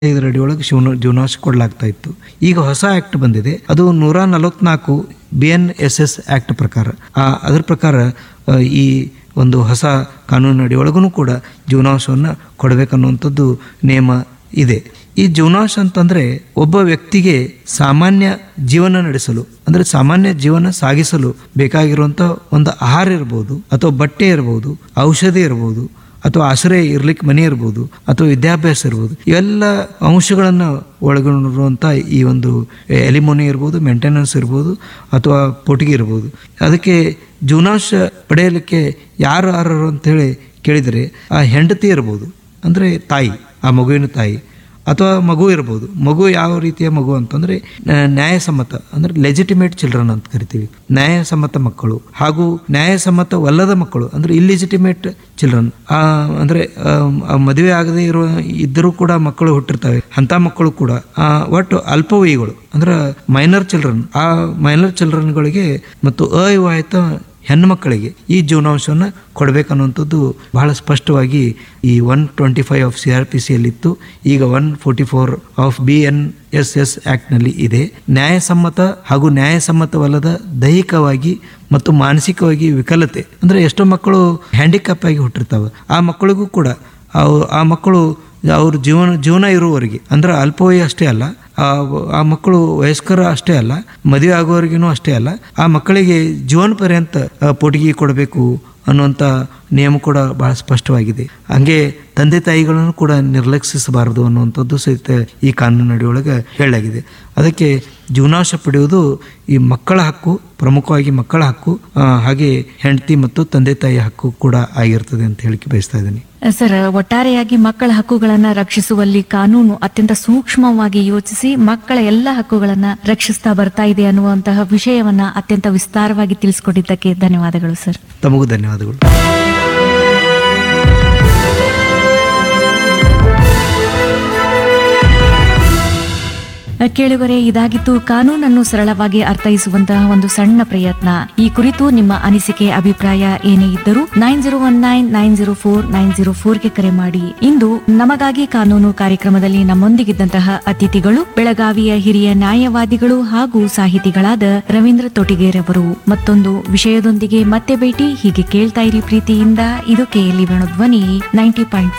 ಐದರ ಅಡಿಯೊಳಗೆ ಶಿವನ ಜೀವನಾಂಶ ಕೊಡಲಾಗ್ತಾ ಇತ್ತು ಈಗ ಹೊಸ ಆಕ್ಟ್ ಬಂದಿದೆ ಅದು ನೂರ ನಲವತ್ನಾಲ್ಕು B N S S act ಪ್ರಕಾರ ಆ ಅದ್ರ ಪ್ರಕಾರ ಆ, ಈ ಒಂದು ಹೊಸ ಕಾನೂನು ಅಡಿಯೊಳಗೂ ಕೂಡ ಜೀವನಾಂಶವನ್ನು ಕೊಡಬೇಕನ್ನುವಂಥದ್ದು ನಿಯಮ ಇದೆ ಈ ಜೀವನಾಂಶ ಅಂತಂದ್ರೆ ಒಬ್ಬ ವ್ಯಕ್ತಿಗೆ ಸಾಮಾನ್ಯ ಜೀವನ ನಡೆಸಲು ಅಂದ್ರೆ ಸಾಮಾನ್ಯ ಜೀವನ ಸಾಗಿಸಲು ಬೇಕಾಗಿರುವಂಥ ಒಂದು ಆಹಾರ ಇರ್ಬೋದು ಅಥವಾ ಬಟ್ಟೆ ಇರ್ಬೋದು ಔಷಧಿ ಇರ್ಬೋದು ಅಥವಾ ಆಶ್ರಯ ಇರ್ಲಿಕ್ಕೆ ಮನೆ ಇರ್ಬೋದು ಅಥವಾ ವಿದ್ಯಾಭ್ಯಾಸ ಇರ್ಬೋದು ಇವೆಲ್ಲ ಅಂಶಗಳನ್ನು ಒಳಗೊಂಡಿರುವಂಥ ಈ ಒಂದು ಎಲಿಮೋನಿ ಇರ್ಬೋದು ಮೇಂಟೆನೆನ್ಸ್ ಇರ್ಬೋದು ಅಥವಾ ಪೊಟ್ಟಿಗೆ ಇರ್ಬೋದು ಅದಕ್ಕೆ ಜೀವನಾಂಶ ಪಡೆಯಲಿಕ್ಕೆ ಯಾರು ಯಾರು ಅಂತೇಳಿ ಕೇಳಿದರೆ ಆ ಹೆಂಡತಿ ಇರ್ಬೋದು ಅಂದರೆ ತಾಯಿ ಆ ಮಗುವಿನ ತಾಯಿ ಅಥವಾ ಮಗು ಇರ್ಬೋದು ಮಗು ಯಾವ ರೀತಿಯ ಮಗು ಅಂತಂದ್ರೆ ಆ, ನ್ಯಾಯಸಮ್ಮತ ಅಂದ್ರೆ ಲೆಜಿಟಿಮೇಟ್ ಚಿಲ್ಡ್ರನ್ ಅಂತ ಕರಿತೀವಿ ನ್ಯಾಯಸಮ್ಮತ ಮಕ್ಕಳು ಹಾಗೂ ನ್ಯಾಯಸಮ್ಮತವಲ್ಲದ ಮಕ್ಕಳು ಅಂದ್ರೆ ಇಲ್ಲಿಜಿಟಿಮೇಟ್ ಚಿಲ್ಡ್ರನ್ ಅಂದ್ರೆ ಆ, ಆ ಮದುವೆ ಆಗದೆ ಇರುವ ಇದ್ದರೂ ಕೂಡ ಮಕ್ಕಳು ಹುಟ್ಟಿರ್ತವೆ ಅಂತ ಮಕ್ಕಳು ಕೂಡ ಆ, ಒಟ್ಟು ಅಲ್ಪವಯಿಗಳು ಅಂದ್ರೆ ಮೈನರ್ ಚಿಲ್ಡ್ರನ್ ಆ ಮೈನರ್ ಚಿಲ್ಡ್ರನ್ಗಳಿಗೆ ಮತ್ತು ಅವಿವಾಹಿತ ಹೆಣ್ಣು ಮಕ್ಕಳಿಗೆ ಈ ಜೀವನಾಂಶವನ್ನು ಕೊಡಬೇಕನ್ನುವಂಥದ್ದು ಬಹಳ ಸ್ಪಷ್ಟವಾಗಿ ಈ one twenty five of C R P ಸಿಯಲ್ಲಿತ್ತು ಈಗ one forty four of B N S S ಆಕ್ಟ್ನಲ್ಲಿ ಇದೆ ನ್ಯಾಯಸಮ್ಮತ ಹಾಗೂ ನ್ಯಾಯಸಮ್ಮತವಲ್ಲದ ದೈಹಿಕವಾಗಿ ಮತ್ತು ಮಾನಸಿಕವಾಗಿ ವಿಕಲತೆ ಅಂದರೆ ಎಷ್ಟೋ ಮಕ್ಕಳು ಹ್ಯಾಂಡಿಕ್ಯಾಪ್ ಆಗಿ ಹುಟ್ಟಿರ್ತಾವೆ ಆ ಮಕ್ಕಳಿಗೂ ಕೂಡ ಅವು ಆ ಮಕ್ಕಳು ಅವ್ರ ಜೀವನ ಜೀವನ ಇರುವವರೆಗೆ ಅಂದ್ರೆ ಅಲ್ಪವಯ ಅಷ್ಟೇ ಅಲ್ಲ ಆ ಆ ಮಕ್ಕಳು ವಯಸ್ಕರ ಅಷ್ಟೇ ಅಲ್ಲ ಮದುವೆ ಆಗೋವರೆಗೂ ಅಷ್ಟೇ ಅಲ್ಲ ಆ ಮಕ್ಕಳಿಗೆ ಜೀವನ ಪರ್ಯಂತ ಆ, ಪೊಟಿಗೆ ಕೊಡಬೇಕು ಅನ್ನುವಂಥ ನಿಯಮ ಕೂಡ ಬಹಳ ಸ್ಪಷ್ಟವಾಗಿದೆ ಹಂಗೆ ತಂದೆ ತಾಯಿಗಳನ್ನು ಕೂಡ ನಿರ್ಲಕ್ಷಿಸಬಾರದು ಅನ್ನುವಂಥದ್ದು ಸಹಿತ ಈ ಕಾನೂನು ಅಡಿಯೊಳಗೆ ಹೇಳಲಾಗಿದೆ ಅದಕ್ಕೆ ಜೀವನಾಂಶ ಪಡೆಯುವುದು ಈ ಮಕ್ಕಳ ಹಕ್ಕು ಪ್ರಮುಖವಾಗಿ ಮಕ್ಕಳ ಹಕ್ಕು ಆ, ಹಾಗೆ ಹೆಂಡತಿ ಮತ್ತು ತಂದೆ ತಾಯಿಯ ಹಕ್ಕು ಕೂಡ ಆಗಿರ್ತದೆ ಅಂತ ಹೇಳಿಕೆ ಬಯಸ್ತಾ ಇದ್ದೀನಿ ಸರ್ ಒಟ್ಟಾರೆಯಾಗಿ ಮಕ್ಕಳ ಹಕ್ಕುಗಳನ್ನ ರಕ್ಷಿಸುವಲ್ಲಿ ಕಾನೂನು ಅತ್ಯಂತ ಸೂಕ್ಷ್ಮವಾಗಿ ಯೋಚಿಸಿ ಮಕ್ಕಳ ಎಲ್ಲ ಹಕ್ಕುಗಳನ್ನ ರಕ್ಷಿಸ್ತಾ ಬರ್ತಾ ಇದೆ ಅನ್ನುವಂತಹ ವಿಷಯವನ್ನ ಅತ್ಯಂತ ವಿಸ್ತಾರವಾಗಿ ತಿಳಿಸಿಕೊಟ್ಟಿದ್ದಕ್ಕೆ ಧನ್ಯವಾದಗಳು ಸರ್ ತಮಗೂ ಧನ್ಯವಾದಗಳು ಕೇಳುವರೆ ಇದಾಗಿತ್ತು ಕಾನೂನನ್ನು ಸರಳವಾಗಿ ಅರ್ಥೈಸುವಂತಹ ಒಂದು ಸಣ್ಣ ಪ್ರಯತ್ನ ಈ ಕುರಿತು ನಿಮ್ಮ ಅನಿಸಿಕೆ ಅಭಿಪ್ರಾಯ ಏನೇ ಇದ್ದರೂ nine zero one nine nine zero four nine zero ಫೋರ್ಗೆ ಕರೆ ಮಾಡಿ ಇಂದು ನಮಗಾಗಿ ಕಾನೂನು ಕಾರ್ಯಕ್ರಮದಲ್ಲಿ ನಮ್ಮೊಂದಿಗಿದ್ದಂತಹ ಅತಿಥಿಗಳು ಬೆಳಗಾವಿಯ ಹಿರಿಯ ನ್ಯಾಯವಾದಿಗಳು ಹಾಗೂ ಸಾಹಿತಿಗಳಾದ ರವೀಂದ್ರ ತೊಟಿಗೇರವರು ಮತ್ತೊಂದು ವಿಷಯದೊಂದಿಗೆ ಮತ್ತೆ ಭೇಟಿ ಹೀಗೆ ಕೇಳ್ತಾ ಇರಿ ಪ್ರೀತಿಯಿಂದ ಇದು ಕೆಎಲ್ಇ ವೇಣುಧ್ವನಿ ನೈಂಟಿ ಪಾಯಿಂಟ್